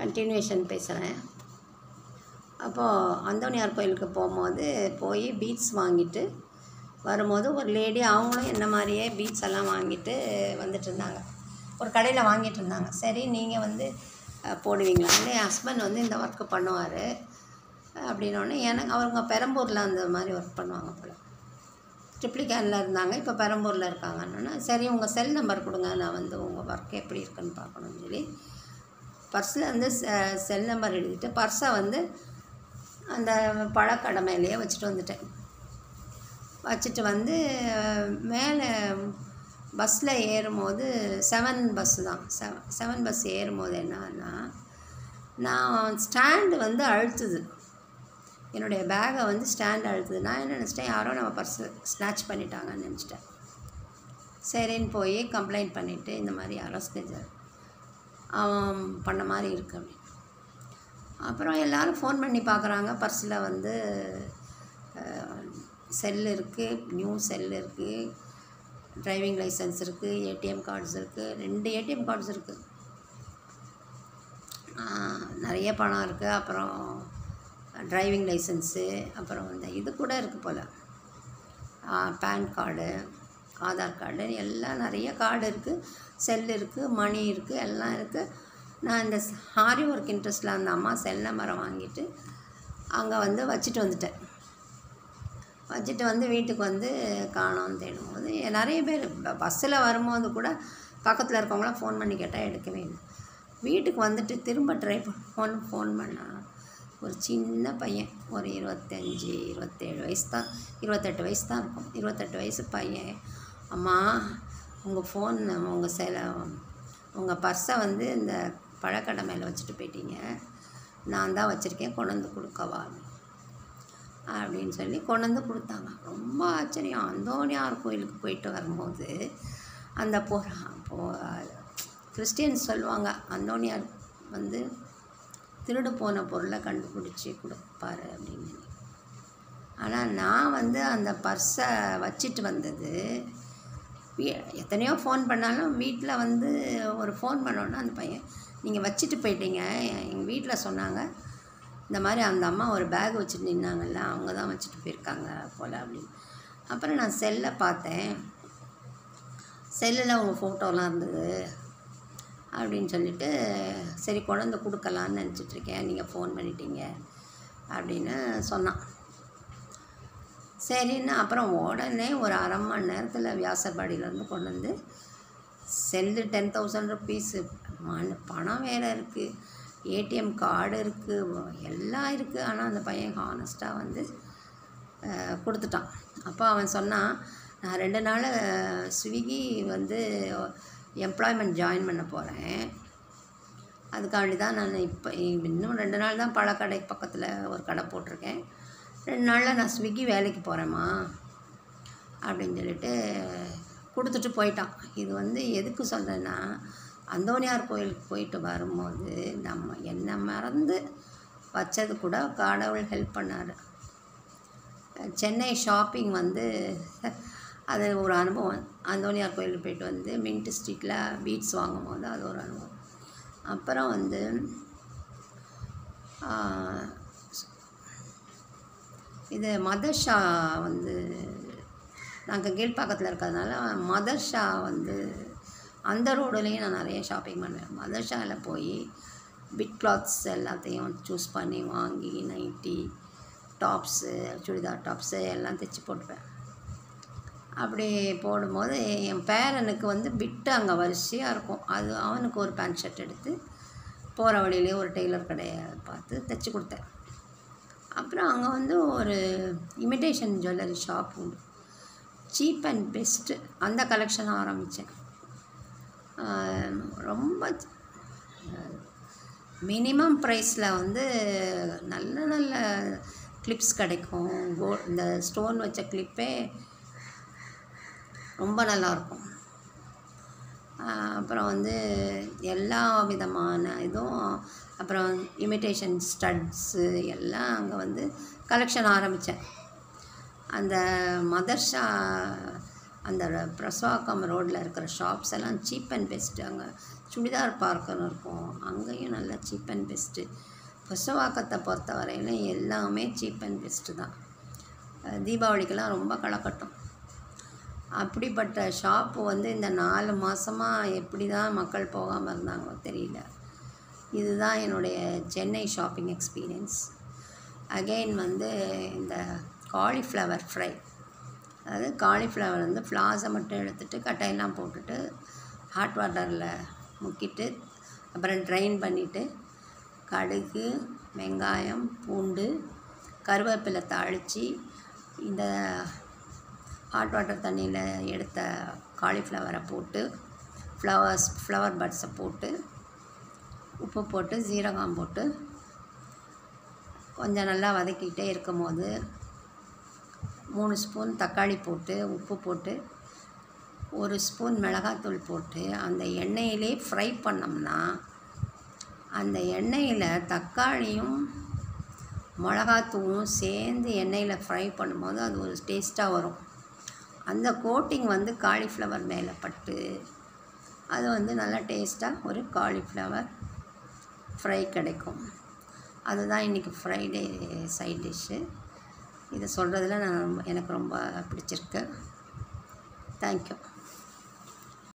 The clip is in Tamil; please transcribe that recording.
கண்டினியூஷன் பேசுகிறேன் அப்போது அந்தோனியார் கோயிலுக்கு போகும்போது போய் பீட்ஸ் வாங்கிட்டு வரும்போது ஒரு லேடி அவங்களும் என்ன மாதிரியே பீட்ஸ் எல்லாம் வாங்கிட்டு வந்துட்டு இருந்தாங்க ஒரு கடையில் வாங்கிட்டு இருந்தாங்க சரி நீங்கள் வந்து அஹ், போடுவீங்களான்னு என் ஹஸ்பண்ட் வந்து இந்த ஒர்க்கு பண்ணுவார் அப்படின்னோடனே எனக்கு அவங்க பெரம்பூரில் அந்த மாதிரி ஒர்க் பண்ணுவாங்க போல் ட்ரிப்ளிகேனில் இருந்தாங்க இப்போ பெரம்பூரில் இருக்காங்கன்னு சரி உங்கள் செல் நம்பர் கொடுங்க நான் வந்து உங்கள் ஒர்க் எப்படி இருக்குன்னு பார்க்கணும்னு சொல்லி பர்ஸில் வந்து செல் நம்பர் எழுதிட்டு பர்ஸை வந்து அந்த பழக்கடை மேலேயே வச்சுட்டு வந்துட்டேன் வச்சுட்டு வந்து மேலே பஸ்ஸில் ஏறும்போது செவன் பஸ்ஸு தான் செவன் செவன் பஸ் ஏறும்போது என்னன்னா நான் ஸ்டாண்டு வந்து அழுத்துது என்னுடைய பேகை வந்து ஸ்டாண்ட் அழுத்துது நான் என்ன நினச்சிட்டேன் யாரோ நம்ம பர்ஸு ஸ்நாச் பண்ணிட்டாங்கன்னு நினச்சிட்டேன் சரின்னு போய் கம்ப்ளைண்ட் பண்ணிவிட்டு இந்த மாதிரி யாரோ ஸ்னேஜர் அவன் பண்ண மாதிரி இருக்கு அப்படின்னு அப்புறம் எல்லாரும் ஃபோன் பண்ணி பார்க்குறாங்க பர்ஸில் வந்து செல் இருக்குது நியூ செல் இருக்குது டிரைவிங் லைசன்ஸ் இருக்குது ஏடிஎம் கார்ட்ஸ் இருக்குது ரெண்டு ஏடிஎம் கார்ட்ஸ் இருக்குது நிறைய பணம் இருக்குது அப்புறம் டிரைவிங் லைசன்ஸு அப்புறம் இந்த இது கூட இருக்குது போல் பேன் கார்டு ஆதார் கார்டு எல்லாம் நிறைய கார்டு இருக்குது செல் இருக்குது மணி இருக்குது எல்லாம் இருக்குது நான் இந்த ஹாரி ஒர்க் இன்ட்ரெஸ்ட்டில் அந்த அம்மா செல் நம்பரை வாங்கிட்டு அங்கே வந்து வச்சுட்டு வந்துட்டேன் வச்சுட்டு வந்து வீட்டுக்கு வந்து காணோம்னு தேடும்போது நிறைய பேர் பஸ்ஸில் வரும்போது கூட பக்கத்தில் இருக்கவங்களாம் ஃபோன் பண்ணி கேட்டால் எடுக்கவே இல்லை வீட்டுக்கு வந்துட்டு திரும்ப ட்ரை ஃபோன் ஃபோன் பண்ணால் ஒரு சின்ன பையன் ஒரு இருபத்தஞ்சி இருபத்தேழு வயசு தான் இருபத்தெட்டு வயசு தான் இருக்கும் இருபத்தெட்டு வயசு பையன் அம்மா உங்கள் ஃபோன் உங்கள் செல உங்கள் பர்ஸை வந்து இந்த பழக்கடை மேலே வச்சுட்டு போயிட்டீங்க நான் தான் வச்சுருக்கேன் கொண்டு வந்து கொடுக்கவா அப்படின்னு சொல்லி கொண்டு வந்து கொடுத்தாங்க ரொம்ப ஆச்சரியம் அந்தோனியார் கோயிலுக்கு போயிட்டு வரும்போது அந்த போ போ கிறிஸ்டியன்ஸ் சொல்லுவாங்க அந்தோனியார் வந்து திருடு போன பொருளை கண்டுபிடிச்சி கொடுப்பாரு அப்படின்னு ஆனால் நான் வந்து அந்த பர்ஸை வச்சுட்டு வந்தது வீ- எத்தனையோ ஃபோன் பண்ணாலும் வீட்டில் வந்து ஒரு ஃபோன் பண்ணோன்னா அந்த பையன் நீங்கள் வச்சுட்டு போயிட்டீங்க எங்கள் வீட்டில் சொன்னாங்க இந்த மாதிரி அந்த அம்மா ஒரு பேக் வச்சுட்டு நின்னாங்கல்ல அவங்க தான் வச்சுட்டு போயிருக்காங்க போல் அப்படின்னு அப்புறம் நான் செல்லை பார்த்தேன் செல்லில் உங்கள் ஃபோட்டோலாம் இருந்தது அப்படின்னு சொல்லிட்டு சரி குழந்த கொடுக்கலான்னு நினச்சிட்ருக்கேன் நீங்கள் ஃபோன் பண்ணிட்டீங்க அப்படின்னு சொன்னான் சரின்னு அப்புறம் உடனே ஒரு அரை மணி நேரத்தில் வியாசர்பாடியிலேருந்து கொண்டு வந்து செல்லு டென் தௌசண்ட் ருப்பீஸு பணம் வேறு இருக்குது ஏடிஎம் கார்டு இருக்குது எல்லாம் இருக்குது ஆனால் அந்த பையன் ஹானஸ்ட்டாக வந்து அஹ், கொடுத்துட்டான் அப்போ அவன் சொன்னான் நான் ரெண்டு நாள் ஸ்விக்கி வந்து எம்ப்ளாய்மெண்ட் ஜாயின் பண்ண போகிறேன் அதுக்காண்டி தான் நான் இப்போ இன்னும் ரெண்டு நாள் தான் பழக்கடை பக்கத்தில் ஒரு கடை போட்டிருக்கேன் ரெண்டு நாளில் நான் ஸ்விக்கி வேலைக்கு போகிறேம்மா அப்படின்னு சொல்லிட்டு கொடுத்துட்டு போயிட்டான் இது வந்து எதுக்கு சொல்கிறேன்னா அந்தோனியார் கோயிலுக்கு போயிட்டு வரும்போது நம்ம என்ன மறந்து வச்சது கூட கடவுள் ஹெல்ப் பண்ணார் சென்னை ஷாப்பிங் வந்து அது ஒரு அனுபவம் அந்தோனியார் கோயிலுக்கு போயிட்டு வந்து மின்ட் ஸ்ட்ரீட்டில் பீட்ஸ் வாங்கும் போது அது ஒரு அனுபவம் அப்புறம் வந்து ஆ, இது மதர்ஷா வந்து நாங்கள் கீழ்ப்பாக்கத்தில் இருக்கிறதுனால மதர்ஷா வந்து அந்த ரோடுலேயும் நான் நிறைய ஷாப்பிங் பண்ணுவேன் மதர்ஷாவில் போய் பிட் கிளாத்ஸ் எல்லாத்தையும் சூஸ் பண்ணி வாங்கி நைட்டி டாப்ஸு சுடிதார் டாப்ஸு எல்லாம் தைச்சி போட்டுப்பேன் அப்படி போடும்போது என் பேரனுக்கு வந்து பிட்டு அங்கே வரிசையாக இருக்கும் அது அவனுக்கு ஒரு பேண்ட் ஷர்ட் எடுத்து போகிற வழியிலே ஒரு டெய்லர் கடையை பார்த்து தைச்சி கொடுத்தேன் அப்புறம் அங்கே வந்து ஒரு இமிடேஷன் ஜுவல்லரி ஷாப் உண்டு சீப் அண்ட் பெஸ்ட்டு அந்த கலெக்ஷன் ஆரம்பித்தேன் ரொம்ப மினிமம் ப்ரைஸில் வந்து நல்ல நல்ல கிளிப்ஸ் கிடைக்கும் கோ இந்த ஸ்டோன் வச்ச கிளிப்பே ரொம்ப நல்லாயிருக்கும் அப்புறம் வந்து எல்லா விதமான இதுவும் அப்புறம் இமிட்டேஷன் ஸ்டட்ஸு எல்லாம் அங்கே வந்து கலெக்ஷன் ஆரம்பித்தேன் அந்த மதர்ஷா அந்த பிரசவாக்கம் ரோட்டில் இருக்கிற ஷாப்ஸ் எல்லாம் சீப் அண்ட் பெஸ்ட்டு அங்கே சுடிதார் பார்க்குன்னு இருக்கும் அங்கேயும் நல்லா சீப் அண்ட் பெஸ்ட்டு பிரசவாக்கத்தை பொறுத்த வரையிலும் எல்லாமே சீப் அண்ட் பெஸ்ட்டு தான் அஹ் தீபாவளிக்கெல்லாம் ரொம்ப களைக்கட்டும் அப்படிப்பட்ட ஷாப்பு வந்து இந்த நாலு மாதமாக எப்படி தான் மக்கள் போகாமல் இருந்தாங்களோ தெரியல இதுதான் என்னுடைய சென்னை ஷாப்பிங் எக்ஸ்பீரியன்ஸ் அகெயின் வந்து இந்த காலிஃப்ளவர் ஃப்ரை அதாவது காலிஃப்ளவர் வந்து ஃப்ளாஸை மட்டும் எடுத்துட்டு கட்டையெல்லாம் போட்டுட்டு ஹாட் வாட்டரில் முக்கிட்டு அப்புறம் ட்ரைன் பண்ணிவிட்டு கடுகு வெங்காயம் பூண்டு கருவேப்பிலை தாளித்து இந்த ஹாட் வாட்டர் தண்ணியில் எடுத்த காலிஃப்ளவரை போட்டு ஃப்ளவர்ஸ் ஃப்ளவர் பட்ஸை போட்டு உப்பு போட்டு ஜீரகம் போட்டு கொஞ்சம் நல்லா வதக்கிட்டே இருக்கும்போது மூணு ஸ்பூன் தக்காளி போட்டு உப்பு போட்டு ஒரு ஸ்பூன் மிளகாத்தூள் போட்டு அந்த எண்ணெயிலே ஃப்ரை பண்ணோம்னா அந்த எண்ணெயில் தக்காளியும் மிளகாத்தூளும் சேர்ந்து எண்ணெயில் ஃப்ரை பண்ணும்போது அது ஒரு டேஸ்ட்டாக வரும் அந்த கோட்டிங் வந்து காலிஃப்ளவர் மேலே பட்டு அது வந்து நல்லா டேஸ்ட்டாக ஒரு காலிஃப்ளவர் ஃப்ரை கிடைக்கும் அதுதான் இன்றைக்கி ஃப்ரைடே சைட் டிஷ்ஷு இதை சொல்கிறதுல நான் ரொம்ப எனக்கு ரொம்ப பிடிச்சிருக்கு தேங்க்யூ